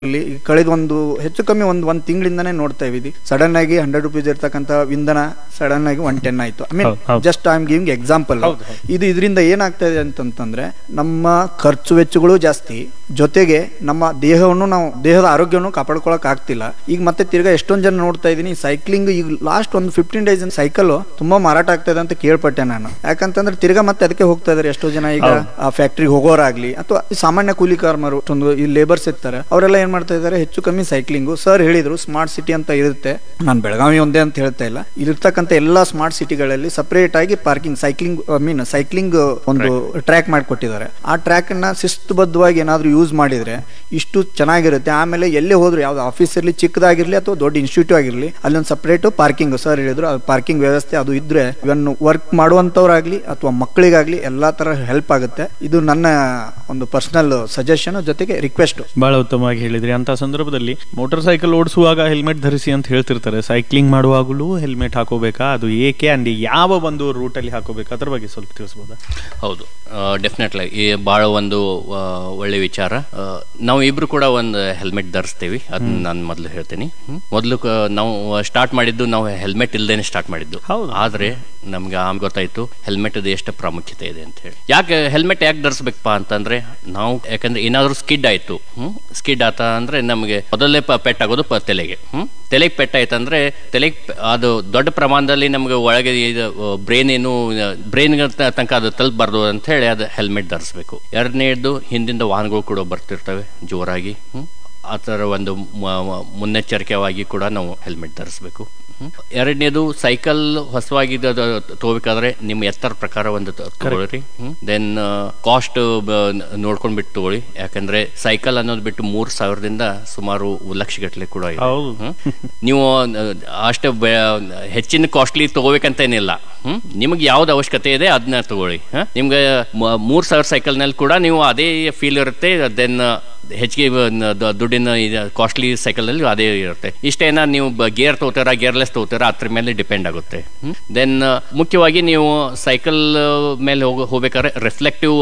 ಇಲ್ಲಿ ಕಳೆದ ಒಂದು ಹೆಚ್ಚು ಕಮ್ಮಿ ಒಂದು ಒಂದ್ ತಿಂಗಳಿಂದಾನೇ ನೋಡ್ತಾ ಇದ್ದೀವಿ ಸಡನ್ ಆಗಿ ಹಂಡ್ರೆಡ್ ರುಪೀಸ್ ಇರ್ತಕ್ಕಂಥ ಇಂಧನ ಸಡನ್ ಆಗಿ ಒನ್ ಟೆನ್ ಆಯ್ತು ಐ ಮೀನ್ ಹೌದು, ಹೌದು. Just I am giving example ಇದು ಇದರಿಂದ ಏನಾಗ್ತಾ ಇದೆ ಅಂತಂತಂದ್ರೆ ನಮ್ಮ ಖರ್ಚು ವೆಚ್ಚಗಳು ಜಾಸ್ತಿ ಜೊತೆಗೆ ನಮ್ಮ ದೇಹವನ್ನು ನಾವು ದೇಹದ ಆರೋಗ್ಯವನ್ನು ಕಾಪಾಡ್ಕೊಳಕ್ ಆಗ್ತಿಲ್ಲ ಈಗ ಮತ್ತೆ ತಿರ್ಗಾ ಎಷ್ಟೊಂದ್ ಜನ ನೋಡ್ತಾ ಇದ್ದೀನಿ ಸೈಕ್ಲಿಂಗ್ ಈಗ ಲಾಸ್ಟ್ ಒಂದು ಫಿಫ್ಟೀನ್ ಡೇಸ್ ಸೈಕಲ್ ತುಂಬಾ ಮಾರಾಟ ಆಗ್ತಾ ಇದೆ ಅಂತ ಕೇಳ್ಪಟ್ಟೆ ನಾನು ಯಾಕಂತಂದ್ರೆ ತಿರ್ಗಾ ಮತ್ತೆ ಅದಕ್ಕೆ ಹೋಗ್ತಾ ಇದಾರೆ ಎಷ್ಟೋ ಜನ ಈಗ ಆ ಫ್ಯಾಕ್ಟ್ರಿಗೆ ಹೋಗೋರಾಗ್ಲಿ ಅಥವಾ ಸಾಮಾನ್ಯ ಕೂಲಿ ಕಾರ್ಮರು ಒಂದು ಈ ಲೇಬರ್ಸ್ ಇರ್ತಾರೆ ಅವರೆಲ್ಲ ಏನ್ ಮಾಡ್ತಾ ಇದ್ದಾರೆ ಹೆಚ್ಚು ಕಮ್ಮಿ ಸೈಕ್ಲಿಂಗು ಸರ್ ಹೇಳಿದ್ರು ಸ್ಮಾರ್ಟ್ ಸಿಟಿ ಅಂತ ಇರುತ್ತೆ ನಾನು ಬೆಳಗಾವಿ ಒಂದೇ ಅಂತ ಹೇಳ್ತಾ ಇಲ್ಲ ಇಲ್ಲಿರ್ತಕ್ಕಂಥ ಎಲ್ಲಾ ಸ್ಮಾರ್ಟ್ ಸಿಟಿಗಳಲ್ಲಿ ಸಪರೇಟ್ ಆಗಿ parking cycling I mean cycling ಒಂದು ಟ್ರ್ಯಾಕ್ ಮಾಡಿಕೊಟ್ಟಿದ್ದಾರೆ ಆ ಟ್ರ್ಯಾಕ್ ಅನ್ನ ಶಿಸ್ತುಬದ್ಧವಾಗಿ ಏನಾದ್ರೂ ಯೂಸ್ ಮಾಡಿದ್ರೆ ಇಷ್ಟು ಚೆನ್ನಾಗಿರುತ್ತೆ ಆಮೇಲೆ ಎಲ್ಲೇ ಹೋದ್ರು ಯಾವ್ದು ಆಫೀಸ್ ಇರಲಿ ಚಿಕ್ಕದಾಗಿರ್ಲಿ ಅಥವಾ ದೊಡ್ಡ ಇನ್ಸ್ಟಿಟ್ಯೂಟ್ ಆಗಿರ್ಲಿ ಅಲ್ಲೊಂದು ಸಪರೇಟ್ ಪಾರ್ಕಿಂಗ್ ಸರ್ ಹೇಳಿದ್ರು ಅದು ಪಾರ್ಕಿಂಗ್ ವ್ಯವಸ್ಥೆ ಅದು ಇದ್ರೆ ಇವನ್ ವರ್ಕ್ ಮಾಡುವಂತವ್ರಾಗ್ಲಿ ಅಥವಾ ಮಕ್ಕಳಿಗಾಗ್ಲಿ ಎಲ್ಲಾ ತರ ಹೆಲ್ಪ್ ಆಗುತ್ತೆ ಇದು ನನ್ನ ಒಂದು ಪರ್ಸನಲ್ ಸಜೆಷನ್ ಜೊತೆಗೆ ರಿಕ್ವೆಸ್ಟ್ ಬಹಳ ಉತ್ತಮವಾಗಿ ಹೇಳಿದ್ರಿ ಅಂತ ಸಂದರ್ಭದಲ್ಲಿ ಮೋಟಾರ್ ಸೈಕಲ್ ಓಡಿಸುವಾಗ ಹೆಲ್ಮೆಟ್ ಧರಿಸಿ ಅಂತ ಹೇಳ್ತಿರ್ತಾರೆ ಸೈಕ್ಲಿಂಗ್ ಮಾಡುವಾಗಲೂ ಹೆಲ್ಮೆಟ್ ಹಾಕೋಬೇಕಾ ಅದು ಏಕೆ ಅಂಡ್ ಯಾವ ಒಂದು ರೂಟಲ್ಲಿ ಹಾಕೋಬೇಕಾ ಅದ್ರ ಬಗ್ಗೆ ಸ್ವಲ್ಪ ತಿಳಿಸ್ಬೋದಾ ಹೌದು ಡೆಫಿನೆಟ್ಲಿ ಈ ಭಾಳ ಒಂದು ಆ, ಒಳ್ಳೆ ವಿಚಾರ ಆ, ನಾವು ಇಬ್ರು ಕೂಡ ಒಂದು ಹೆಲ್ಮೆಟ್ ಧರಿಸ್ತೀವಿ ಅದನ್ನ ನಾನು ಮೊದಲು ಹೇಳ್ತೀನಿ ಹ್ಮ್. ಮೊದಲು ಕ- ನಾವು ಸ್ಟಾರ್ಟ್ ಮಾಡಿದ್ದು ನಾವು ಹೆಲ್ಮೆಟ್ ಇಲ್ದೇನೆ ಸ್ಟಾರ್ಟ್ ಮಾಡಿದ್ದು ಹೌದು. ಆದ್ರೆ ನಮ್ಗೆ ಆಮ್ ಗೊತ್ತಾಯ್ತು ಹೆಲ್ಮೆಟ್ ಎಷ್ಟು ಪ್ರಾಮುಖ್ಯತೆ ಇದೆ ಅಂತ ಹೇಳಿ ಯಾಕೆ ಹೆಲ್ಮೆಟ್ ಯಾಕೆ ಧರಿಸ್ಬೇಕಪ್ಪ ಅಂತಂದ್ರೆ ನಾವು ಯಾಕಂದ್ರೆ ಏನಾದ್ರು ಸ್ಕಿಡ್ ಆಯ್ತು ಹ್ಮ್ ಸ್ಕಿಡ್ ಆತ ಅಂದ್ರೆ ನಮಗೆ ಮೊದಲೇ ಪ ಪೆಟ್ ಆಗೋದು ಪ ತಲೆಗೆ ಹ್ಮ್ ತಲೆಗೆ ಪೆಟ್ ಆಯ್ತಂದ್ರೆ ತಲೆಗೆ ಪ- ಅದು ದೊಡ್ಡ ಪ್ರಮಾಣದಲ್ಲಿ ನಮಗೆ ಒಳಗೆ ಬ್ರೈನ್ ಏನು ಬ್ರೈನ್ ತನಕ ಅದು ತಲುಪಬಾರ್ದು ಅಂತ ಹೇಳಿ ಅದು ಹೆಲ್ಮೆಟ್ ಧರಿಸ್ಬೇಕು ಎರಡನೇದು ಹಿಂದಿಂದ ವಾಹನಗಳು ಕೂಡ ಬರ್ತಿರ್ತವೆ ಜೋರಾಗಿ ಹ್ಮ್ ಆ ಥರ ಒಂದು ಮ- ಮ- ಮುನ್ನೆಚ್ಚರಿಕೆಯಾಗಿ ಕೂಡ ನಾವು ಹೆಲ್ಮೆಟ್ ಧರಿಸ್ಬೇಕು ಹ್ಮ್. ಎರಡನೇದು ಸೈಕಲ್ ಹೊಸವಾಗಿ ತಗೋಬೇಕಾದ್ರೆ ನಿಮ್ಮ ಎತ್ತರ ಪ್ರಕಾರ ಒಂದು ತ- ತಗೊಳ್ರಿ ದೆನ್ ಕಾಸ್ಟ್ ನೋಡ್ಕೊಂಡ್ಬಿಟ್ಟು ತಗೊಳ್ಳಿ ಯಾಕಂದ್ರೆ ಸೈಕಲ್ ಅನ್ನೋದು ಬಿಟ್ಟು ಮೂರ್ ಸಾವಿರದಿಂದ ಸುಮಾರು ಲಕ್ಷ ಗಟ್ಟಲೆ ಕೂಡ ಇದೆ ಹೌದು. ಹ್ಮ್. ನೀವು ಆ, ಅಷ್ಟೇ ಬೆ- ಹೆಚ್ಚಿನ ಕಾಸ್ಟ್ಲಿ ತಗೋಬೇಕಂತ ಏನಿಲ್ಲ ಹ್ಮ್ ನಿಮ್ಗೆ ಯಾವ್ದು ಅವಶ್ಯಕತೆ ಇದೆ ಅದನ್ನ ತಗೊಳ್ಳಿ ಹ? ನಿಮ್ಗೆ ಮ- ಮೂರ್ ಸಾವಿರ ಸೈಕಲ್ ನಲ್ಲಿ ಕೂಡ ನೀವು ಅದೇ ಫೀಲ್ ಇರುತ್ತೆ ದೆನ್ ಹೆಚ್ಚಿಗೆ ವ- ದ- ದುಡ್ಡಿನ ಕಾಸ್ಟ್ಲಿ ಸೈಕಲ್ ನಲ್ಲಿ ಅದೇ ಇರುತ್ತೆ ಇಷ್ಟೇನ ನೀವು ಗೇರ್ ತಗೋತಾರ ಗೇರ್ಲೆಸ್ ತಗೋತಾರ ಅದ್ರ ಮೇಲೆ ಡಿಪೆಂಡ್ ಆಗುತ್ತೆ ದೆನ್ ಮುಖ್ಯವಾಗಿ ನೀವು ಸೈಕಲ್ ಮೇಲೆ ಹೋಗ ಹೋಗ್ಬೇಕಾದ್ರೆ ರಿಫ್ಲೆಕ್ಟಿವ್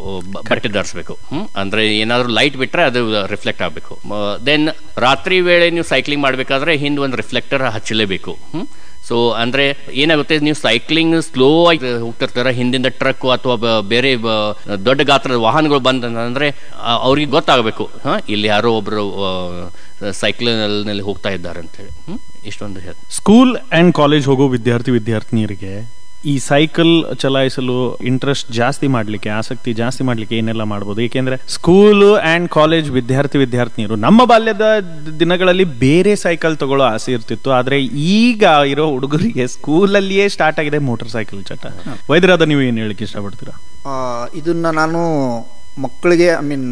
ಬಟ್ಟೆ ಧರಿಸ್ಬೇಕು ಹ್ಮ್ ಅಂದ್ರೆ ಏನಾದ್ರು ಲೈಟ್ ಬಿಟ್ರೆ ಅದು ರಿಫ್ಲೆಕ್ಟ್ ಆಗಬೇಕು ದೆನ್ ರಾತ್ರಿ ವೇಳೆ ನೀವು ಸೈಕ್ಲಿಂಗ್ ಮಾಡ್ಬೇಕಾದ್ರೆ ಹಿಂದ್ ಒಂದು ರಿಫ್ಲೆಕ್ಟರ್ ಹಚ್ಚಲೇಬೇಕು ಹ್ಮ್ ಸೊ ಅಂದ್ರೆ ಏನಾಗುತ್ತೆ ನೀವು ಸೈಕ್ಲಿಂಗ್ ಸ್ಲೋ ಆಗಿ ಹೋಗ್ತಿರ್ತಾರ ಹಿಂದಿಂದ ಟ್ರಕ್ ಅಥವಾ ಬ- ಬೇರೆ ಬ- ದೊಡ್ಡ ಗಾತ್ರದ ವಾಹನಗಳು ಬಂದಂದ್ರೆ ಆ- ಅವ್ರಿಗೆ ಗೊತ್ತಾಗಬೇಕು ಹಾ ಇಲ್ಲಿ ಯಾರೋ ಒಬ್ರು ಸೈಕ್ಲಿಂಗ್ ನಲ್ಲಿ ಹೋಗ್ತಾ ಇದ್ದಾರೆ ಅಂತ ಹೇಳಿ ಹ್ಮ್ ಇಷ್ಟೊಂದು ಹೇಳಿ ಸ್ಕೂಲ್ ಅಂಡ್ ಕಾಲೇಜ್ ಹೋಗೋ ವಿದ್ಯಾರ್ಥಿ ವಿದ್ಯಾರ್ಥಿನಿಯರಿಗೆ ಈ ಸೈಕಲ್ ಚಲಾಯಿಸಲು ಇಂಟ್ರೆಸ್ಟ್ ಜಾಸ್ತಿ ಮಾಡ್ಲಿಕ್ಕೆ ಆಸಕ್ತಿ ಜಾಸ್ತಿ ಮಾಡ್ಲಿಕ್ಕೆ ಏನೆಲ್ಲ ಮಾಡ್ಬೋದು ಏಕೆಂದ್ರೆ ಸ್ಕೂಲ್ ಅಂಡ್ ಕಾಲೇಜ್ ವಿದ್ಯಾರ್ಥಿ ವಿದ್ಯಾರ್ಥಿನಿಯರು ನಮ್ಮ ಬಾಲ್ಯದ ದಿನಗಳಲ್ಲಿ ಬೇರೆ ಸೈಕಲ್ ತಗೊಳ್ಳೋ ಆಸೆ ಇರ್ತಿತ್ತು ಆದ್ರೆ ಈಗ ಇರೋ ಹುಡುಗರಿಗೆ ಸ್ಕೂಲಲ್ಲಿಯೇ ಸ್ಟಾರ್ಟ್ ಆಗಿದೆ ಮೋಟಾರ್ ಸೈಕಲ್ ಚಟ ವೈದ್ಯರಾದ ನೀವು ಏನ್ ಹೇಳಿಕ್ಕೆ ಇಷ್ಟಪಡ್ತೀರಾ ಆ, ಇದನ್ನ ನಾನು ಮಕ್ಕಳಿಗೆ ಐ ಮೀನ್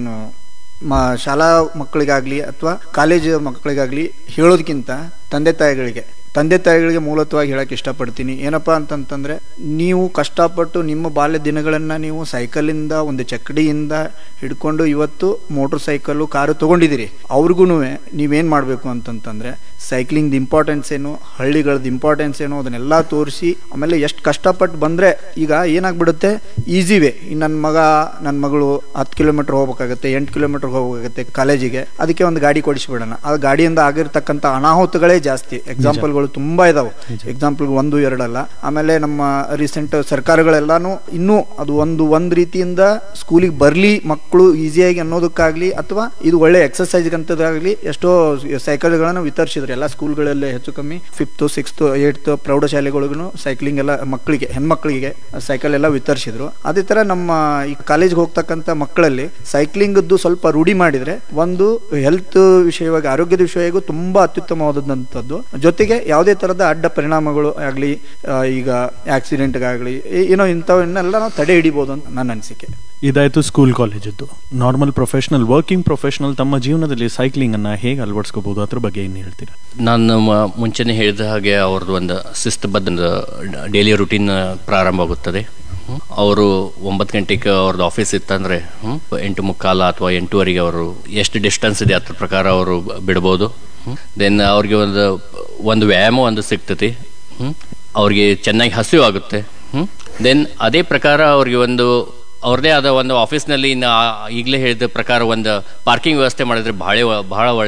ಶಾಲಾ ಮಕ್ಕಳಿಗಾಗ್ಲಿ ಅಥವಾ ಕಾಲೇಜ್ ಮಕ್ಕಳಿಗಾಗ್ಲಿ ಹೇಳೋದಕ್ಕಿಂತ ತಂದೆ ತಾಯಿಗಳಿಗೆ ತಂದೆ ತಾಯಿಗಳಿಗೆ ಮೂಲತವಾಗಿ ಹೇಳಕ್ ಇಷ್ಟಪಡ್ತೀನಿ ಏನಪ್ಪಾ ಅಂತಂತಂದ್ರೆ ನೀವು ಕಷ್ಟಪಟ್ಟು ನಿಮ್ಮ ಬಾಲ್ಯ ದಿನಗಳನ್ನ ನೀವು ಸೈಕಲಿಂದ ಒಂದು ಚಕ್ಕಡಿಯಿಂದ ಹಿಡ್ಕೊಂಡು ಇವತ್ತು ಮೋಟರ್ ಸೈಕಲ್ಲು ಕಾರು ತಗೊಂಡಿದ್ದೀರಿ ಅವ್ರಿಗೂ ನೀವೇನ್ ಮಾಡಬೇಕು ಅಂತಂತಂದ್ರೆ ಸೈಕ್ಲಿಂಗ್ ಇಂಪಾರ್ಟೆನ್ಸ್ ಏನು ಹಳ್ಳಿಗಳದ್ದು ಇಂಪಾರ್ಟೆನ್ಸ್ ಏನು ಅದನ್ನೆಲ್ಲ ತೋರಿಸಿ ಆಮೇಲೆ ಎಷ್ಟು ಕಷ್ಟಪಟ್ಟು ಬಂದ್ರೆ ಈಗ ಏನಾಗ್ಬಿಡುತ್ತೆ ಈಸಿ ವೇ ನನ್ನ ಮಗ ನನ್ನ ಮಗಳು ಹತ್ತು ಕಿಲೋಮೀಟರ್ ಹೋಗ್ಬೇಕಾಗತ್ತೆ ಎಂಟು ಕಿಲೋಮೀಟರ್ ಹೋಗ್ಬೇಕಾಗತ್ತೆ ಕಾಲೇಜಿಗೆ ಅದಕ್ಕೆ ಒಂದು ಗಾಡಿ ಕೊಡಿಸ್ಬಿಡೋಣ ಆ ಗಾಡಿಯಿಂದ ಆಗಿರ್ತಕ್ಕಂಥ ಅನಾಹುತಗಳೇ ಜಾಸ್ತಿ ಎಕ್ಸಾಂಪಲ್ಗಳು ತುಂಬಾ ಇದಾವೆ ಎಕ್ಸಾಂಪಲ್ ಒಂದು ಎರಡಲ್ಲ ಆಮೇಲೆ ನಮ್ಮ ರೀಸೆಂಟ್ ಸರ್ಕಾರಗಳೆಲ್ಲಾನು ಇನ್ನೂ ಅದು ಒಂದು ಒಂದ್ ರೀತಿಯಿಂದ ಸ್ಕೂಲಿಗೆ ಬರ್ಲಿ ಮಕ್ಕಳು ಈಸಿಯಾಗಿ ಅನ್ನೋದಕ್ಕಾಗ್ಲಿ ಅಥವಾ ಇದು ಒಳ್ಳೆ ಎಕ್ಸರ್ಸೈಸ್ ಅಂತದಾಗ್ಲಿ ಎಷ್ಟೋ ಸೈಕಲ್ಗಳನ್ನು ವಿತರಿಸಿದ್ರು ಎಲ್ಲ ಸ್ಕೂಲ್ಗಳಲ್ಲಿ ಹೆಚ್ಚು ಕಮ್ಮಿ ಫಿಫ್ತ್ ಸಿಕ್ಸ್ತ್ ಏಟ್ತ್ ಪ್ರೌಢಶಾಲೆಗಳಿಗೂ ಸೈಕ್ಲಿಂಗ್ ಎಲ್ಲ ಮಕ್ಕಳಿಗೆ ಹೆಣ್ಮಕ್ಳಿಗೆ ಸೈಕಲ್ ಎಲ್ಲ ವಿತರಿಸಿದ್ರು ಅದೇ ತರ ನಮ್ಮ ಈ ಕಾಲೇಜ್ಗೆ ಹೋಗ್ತಕ್ಕಂಥ ಮಕ್ಕಳಲ್ಲಿ ಸೈಕ್ಲಿಂಗ್ ಸ್ವಲ್ಪ ರೂಢಿ ಮಾಡಿದ್ರೆ ಒಂದು ಹೆಲ್ತ್ ವಿಷಯವಾಗಿ ಆರೋಗ್ಯದ ವಿಷಯವಾಗೂ ತುಂಬಾ ಅತ್ಯುತ್ತಮವಾದಂಥದ್ದು ಜೊತೆಗೆ ಯಾವುದೇ ತರದ ಅಡ್ಡ ಪರಿಣಾಮಗಳು ಆಗಲಿ ಈಗ ಆಕ್ಸಿಡೆಂಟ್ಗಾಗಲಿ ಏನೋ ಇಂಥವನ್ನೆಲ್ಲ ನಾವು ತಡೆ ಹಿಡಿಬೋದು ಅಂತ ನನ್ನ ಅನಿಸಿಕೆ ಇದಾಯ್ತು ಸ್ಕೂಲ್ ಕಾಲೇಜದ್ದು ನಾರ್ಮಲ್ ಪ್ರೊಫೆಷನಲ್ ವರ್ಕಿಂಗ್ ಪ್ರೊಫೆಷನಲ್ ತಮ್ಮ ಜೀವನದಲ್ಲಿ ಸೈಕ್ಲಿಂಗ್ ಅನ್ನ ಹೇಗೆ ಅಳವಡಿಸ್ಕೋಬಹುದು ಅದ್ರ ಬಗ್ಗೆ ಏನ್ ಹೇಳ್ತೀರಾ ನಾನು ಮ- ಮುಂಚೆನೆ ಹೇಳಿದ ಹಾಗೆ ಅವ್ರದ್ದು ಒಂದು ಶಿಸ್ತುಬದ್ಧ ಡೈಲಿ ರುಟೀನ್ ಪ್ರಾರಂಭ ಆಗುತ್ತದೆ ಹ್ಮ್. ಅವರು ಒಂಬತ್ತು ಗಂಟೆಗೆ ಅವ್ರದ್ದು ಆಫೀಸ್ ಇತ್ತಂದ್ರೆ ಹ್ಮ್, ಎಂಟು ಮುಕ್ಕಾಲ ಅಥವಾ ಎಂಟೂವರೆಗೆ ಅವರು ಎಷ್ಟು ಡಿಸ್ಟೆನ್ಸ್ ಇದೆ ಅದ್ರ ಪ್ರಕಾರ ಅವರು ಬಿಡ್ಬೋದು ದೆನ್ ಅವ್ರಿಗೆ ಒಂದು ಒಂದು ವ್ಯಾಯಾಮ ಒಂದು ಸಿಗ್ತತಿ ಹ್ಮ್. ಅವ್ರಿಗೆ ಚೆನ್ನಾಗಿ ಹಸಿವು ಆಗುತ್ತೆ ದೆನ್ ಅದೇ ಪ್ರಕಾರ ಅವ್ರಿಗೆ ಒಂದು ಅವ್ರದೇ ಆದ ಒಂದು ಆಫೀಸ್ನಲ್ಲಿ ಈಗಲೇ ಹೇಳಿದ ಪ್ರಕಾರ ಒಂದು ಪಾರ್ಕಿಂಗ್ ವ್ಯವಸ್ಥೆ ಮಾಡಿದ್ರೆ ಬಹಳ ಬಹಳ ಒಳ್ಳೆ